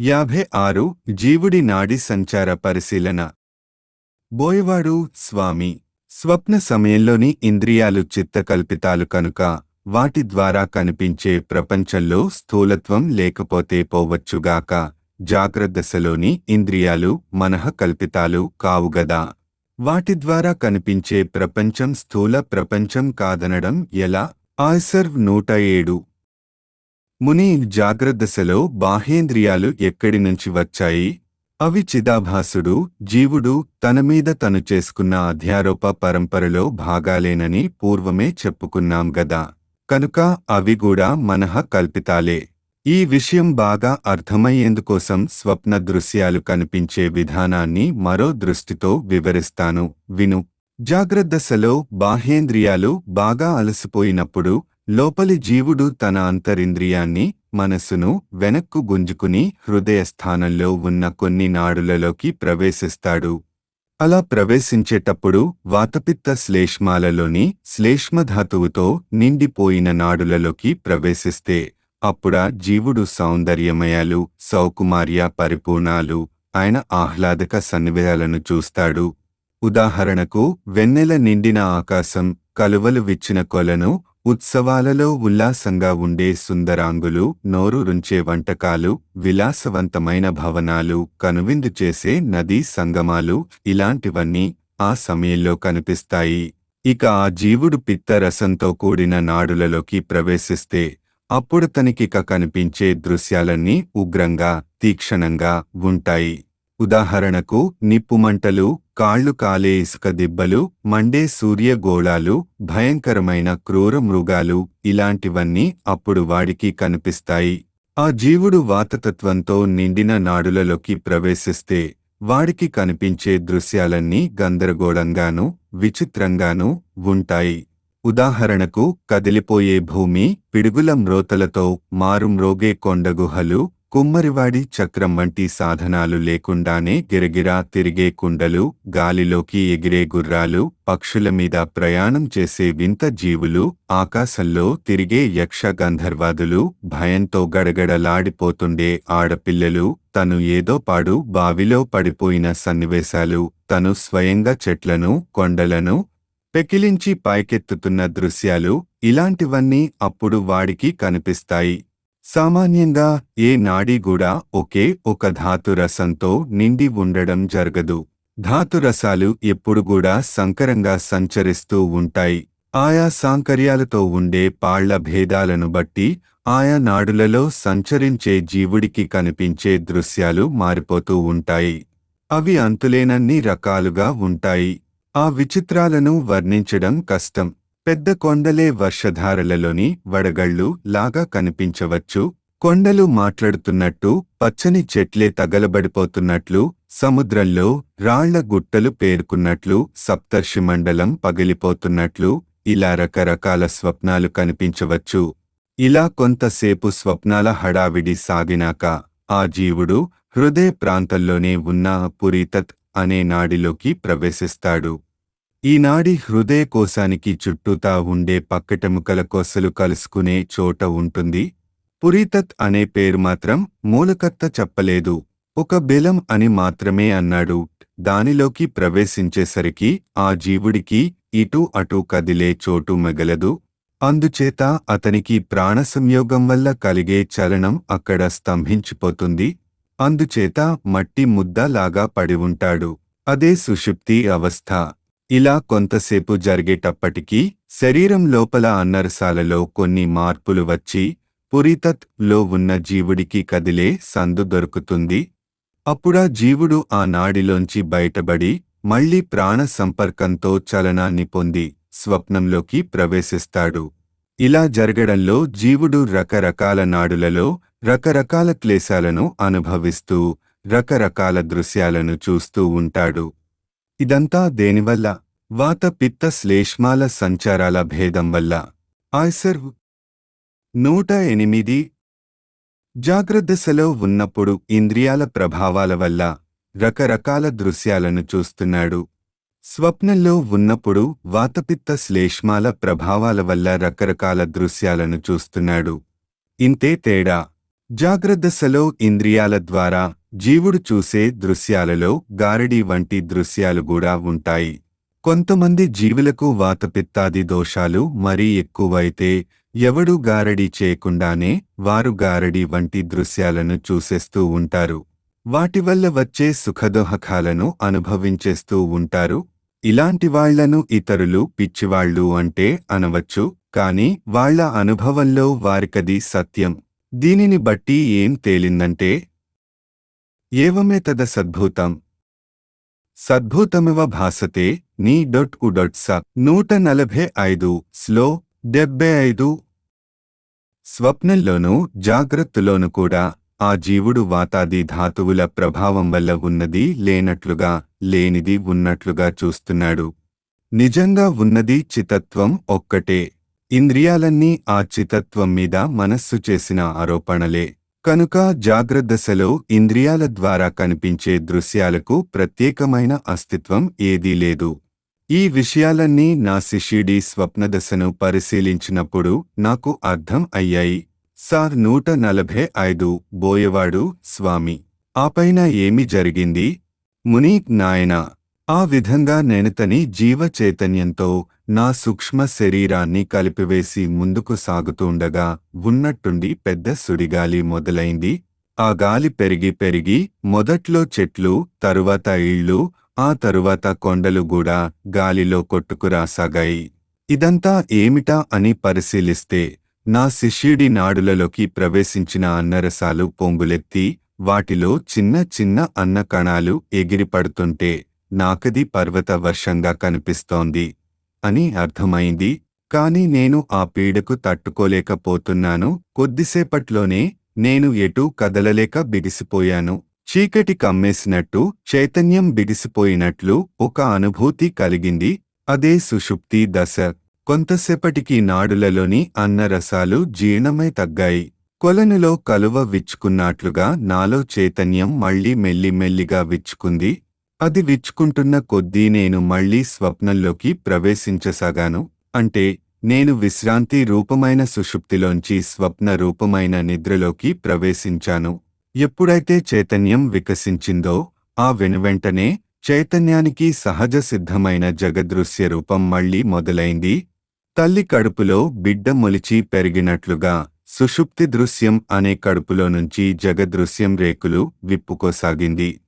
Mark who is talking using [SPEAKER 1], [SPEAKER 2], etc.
[SPEAKER 1] యాభై ఆరు జీవుడి నాడి సంచార పరిశీలన బోయవాడు స్వామి స్వప్న సమయంలోని ఇంద్రియాలు చిత్తకల్పితాలు కనుక వాటి ద్వారా కనిపించే ప్రపంచంలో స్థూలత్వం లేకపోతే పోవచ్చుగాక జాగ్రత్తదశలోని ఇంద్రియాలు మనః కల్పితాలు కావుగదా వాటి ద్వారా కనిపించే ప్రపంచం స్థూల ప్రపంచం కాదనడం ఎలా ఆయ్సర్వ్ నూట ఏడు ముని జాగ్రత్తదశలో బాహ్యేంద్రియాలు ఎక్కడి నుంచి వచ్చాయి అవి చిదాభాసుడు జీవుడు తన మీద తను చేసుకున్న అధ్యారోప పరంపరలో భాగాలేనని పూర్వమే చెప్పుకున్నాం గదా కనుక అవి కూడా మనః కల్పితాలే ఈ విషయం బాగా అర్థమయ్యేందుకోసం స్వప్న దృశ్యాలు కనిపించే విధానాన్ని మరో దృష్టితో వివరిస్తాను విను జాగ్రత్తదశలో బాహ్యేంద్రియాలు బాగా అలసిపోయినప్పుడు లోపలి జీవుడు తన అంతరింద్రియాన్ని మనసును వెనక్కు గుంజుకుని హృదయ స్థానంలో ఉన్న కొన్ని నాడులలోకి ప్రవేశిస్తాడు అలా ప్రవేశించేటప్పుడు వాతపిత్త శ్లేష్మాలలోని శ్లేష్మధాతువుతో నిండిపోయిన నాడులలోకి ప్రవేశిస్తే అప్పుడా జీవుడు సౌందర్యమయాలు సౌకుమార్య పరిపూర్ణాలు ఆయన ఆహ్లాదక సన్నివేశాలను చూస్తాడు ఉదాహరణకు వెన్నెల నిండిన ఆకాశం కలువలు విచ్చిన కొలను ఉత్సవాలలో ఉల్లాసంగా ఉండే సుందరాంగులు నోరు రుంచే వంటకాలు విలాసవంతమైన భవనాలు కనువిందు చేసే నదీ సంగమాలు ఇలాంటివన్నీ ఆ సమయంలో కనిపిస్తాయి ఇక ఆ జీవుడు పిత్తరసంతో కూడిన నాడులలోకి ప్రవేశిస్తే అప్పుడు తనికిక కనిపించే దృశ్యాలన్నీ ఉగ్రంగా తీక్షణంగా ఉంటాయి ఉదాహరణకు నిప్పుమంటలు కాళ్లు కాలే ఇసుక దిబ్బలు మండే సూర్యగోళాలు భయంకరమైన క్రూర మృగాలు ఇలాంటివన్నీ అప్పుడు వాడికి కనిపిస్తాయి ఆ జీవుడు వాతతత్వంతో నిండిన నాడులలోకి ప్రవేశిస్తే వాడికి కనిపించే దృశ్యాలన్నీ గందరగోళంగానూ విచిత్రంగానూ ఉంటాయి ఉదాహరణకు కదిలిపోయే భూమి పిడుగుల మ్రోతలతో మారుమ్రోగే కొండగుహలు కుమ్మరివాడి చక్రం వంటి సాధనాలు లేకుండానే గిరగిరా తిరిగే కుండలు గాలిలోకి ఎగిరే గుర్రాలు పక్షుల మీద ప్రయాణం చేసే వింత జీవులు ఆకాశంలో తిరిగే యక్ష గంధర్వాదులు భయంతో గడగడలాడిపోతుండే ఆడపిల్లలు తను ఏదో పాడు బావిలో పడిపోయిన సన్నివేశాలు తను స్వయంగా చెట్లను కొండలను పెకిలించి పైకెత్తుతున్న దృశ్యాలు ఇలాంటివన్నీ అప్పుడు వాడికి కనిపిస్తాయి సామాన్యంగా ఏ నాడీ కూడా ఒకే ఒక ధాతురసంతో నిండి ఉండడం జరగదు ధాతురసాలు ఎప్పుడు కూడా సంకరంగా సంచరిస్తూ ఉంటాయి ఆయా సాంకర్యాలతో ఉండే పాళ్ల భేదాలను బట్టి ఆయా నాడులలో సంచరించే జీవుడికి కనిపించే దృశ్యాలు మారిపోతూ ఉంటాయి అవి అంతులేనన్ని రకాలుగా ఉంటాయి ఆ విచిత్రాలను వర్ణించడం కష్టం పెద్ద కొండలే వర్షధారలలోని వడగళ్ళు లాగా కనిపించవచ్చు కొండలు మాట్లాడుతున్నట్టు పచ్చని చెట్లే తగలబడిపోతున్నట్లు సముద్రంలో రాళ్ల గుట్టలు పేర్కొన్నట్లు సప్తర్షి మండలం పగిలిపోతున్నట్లు ఇలా రకరకాల స్వప్నాలు కనిపించవచ్చు ఇలా కొంతసేపు స్వప్నాల హడావిడి సాగినాక ఆ జీవుడు హృదయ ప్రాంతంలోనే ఉన్న పురీతత్ అనే నాడిలోకి ప్రవేశిస్తాడు ఈ నాడి హృదయ కోశానికి చుట్టూతా ఉండే పక్కటెముకల కొసలు కలుసుకునే చోట ఉంటుంది పురీతత్ అనే పేరు మాత్రం మూలకర్త చెప్పలేదు ఒక బెలం అని మాత్రమే అన్నాడు దానిలోకి ప్రవేశించేసరికి ఆ జీవుడికి ఇటు అటు కదిలే చోటు మిగలదు అందుచేత అతనికి ప్రాణ సంయోగం వల్ల కలిగే చలనం అక్కడ స్తంభించిపోతుంది అందుచేత మట్టి ముద్దలాగా పడి ఉంటాడు అదే సుషుప్తి అవస్థ ఇలా కొంతసేపు జరిగేటప్పటికీ శరీరం లోపల అన్నరసాలలో కొన్ని మార్పులు వచ్చి పురితత్ లో ఉన్న జీవుడికి కదిలే సందు దొరుకుతుంది అప్పుడా జీవుడు ఆ నాడిలోంచి బయటబడి మళ్లీ ప్రాణ సంపర్కంతో చలనాన్ని పొంది స్వప్నంలోకి ప్రవేశిస్తాడు ఇలా జరగడంలో జీవుడు రకరకాల నాడులలో రకరకాల క్లేశాలను అనుభవిస్తూ రకరకాల దృశ్యాలను చూస్తూ ఉంటాడు ఇదంతా దేనివల్ల వాత పిత్త శ్లేష్మాల సంచారాల భేదం వల్ల ఆయ్సర్ నూట ఎనిమిది జాగ్రత్తదశలో ఉన్నప్పుడు ఇంద్రియాల ప్రభావాల వల్ల రకరకాల దృశ్యాలను చూస్తున్నాడు స్వప్నంలో ఉన్నప్పుడు వాతపిత్త శ్లేష్మాల ప్రభావాల వల్ల రకరకాల దృశ్యాలను చూస్తున్నాడు ఇంతే తేడా జాగ్రత్తసలో ఇంద్రియాల ద్వారా జీవుడు చూసే దృశ్యాలలో గారడి వంటి దృశ్యాలు కూడా ఉంటాయి కొంతమంది జీవులకు వాతపిత్తాది దోషాలు మరీ ఎక్కువైతే ఎవడు గారడి చేయకుండానే వారు గారడి వంటి దృశ్యాలను చూసేస్తూ ఉంటారు వాటి వల్ల వచ్చే సుఖదోహకాలను అనుభవించేస్తూ ఉంటారు ఇలాంటి వాళ్లను ఇతరులు పిచ్చివాళ్ళు అంటే అనవచ్చు కాని వాళ్ళ అనుభవంలో వారికది సత్యం దీనిని బట్టి ఏం తేలిందంటే ఏవమే తద సద్భూతం సద్భూతమివ భాసతే నీ డొట్ ఉడొట్ స నూట నలభై ఐదు స్లో డెబ్బై ఐదు స్వప్నంలోనూ జాగ్రత్తలోను కూడా ఆ జీవుడు వాతాది ధాతువుల ప్రభావం వల్ల ఉన్నది లేనట్లుగా లేనిది ఉన్నట్లుగా చూస్తున్నాడు నిజంగా ఉన్నది చితత్వం ఒక్కటే ఇంద్రియాలన్నీ ఆ చితత్వం మీద మనస్సు చేసిన ఆరోపణలే కనుక జాగ్రత్తసలో ఇంద్రియాల ద్వారా కనిపించే దృశ్యాలకు ప్రత్యేకమైన అస్తిత్వం ఏదీ లేదు ఈ విషయాలన్నీ నా శిష్యుడి స్వప్నదశను పరిశీలించినప్పుడు నాకు అర్థం అయ్యాయి సార్ నూట నలభై ఐదు బోయవాడు స్వామి ఆపైన ఏమి జరిగింది ముని నాయన ఆ విధంగా నేనతని జీవ చైతన్యంతో నా సూక్ష్మ శరీరాన్ని కలిపివేసి ముందుకు సాగుతుండగా ఉన్నట్టుండి పెద్ద సుడిగాలి మొదలైంది ఆ గాలి పెరిగి పెరిగి మొదట్లో చెట్లు తరువాత ఇళ్ళు ఆ తరువాత కొండలు కూడా గాలిలో కొట్టుకురాసాగాయి ఇదంతా ఏమిటా అని పరిశీలిస్తే నా శిష్యుడి నాడులలోకి ప్రవేశించిన అన్నరసాలు పొంగులెత్తి వాటిలో చిన్న చిన్న అన్న కణాలు ఎగిరిపడుతుంటే నాకది పర్వత వర్షంగా కనిపిస్తోంది అని అర్థమైంది కాని నేను ఆ పీడకు తట్టుకోలేకపోతున్నాను కొద్దిసేపట్లోనే నేను ఎటూ కదలలేక బిగిసిపోయాను చీకటి కమ్మేసినట్టు చైతన్యం బిగిసిపోయినట్లు ఒక అనుభూతి కలిగింది అదే సుషుప్తి దశ కొంతసేపటికి నాడులలోని అన్నరసాలు జీర్ణమై తగ్గాయి కొలనులో కలువ విచ్చుకున్నట్లుగా నాలో చైతన్యం మళ్లీ మెల్లిమెల్లిగా విచ్చుకుంది అది విచ్చుకుంటున్న కొద్దీ నేను మళ్లీ స్వప్నంలోకి ప్రవేశించసాగాను అంటే నేను విశ్రాంతి రూపమైన సుషుప్తిలోంచి స్వప్న రూపమైన నిద్రలోకి ప్రవేశించాను ఎప్పుడైతే చైతన్యం వికసించిందో ఆ వెనువెంటనే చైతన్యానికి సహజ సిద్ధమైన జగదృశ్య రూపం మళ్లీ మొదలైంది తల్లి కడుపులో బిడ్డ మొలిచి పెరిగినట్లుగా సుషుప్తి దృశ్యం అనే కడుపులో నుంచి జగదృశ్యం రేకులు విప్పుకోసాగింది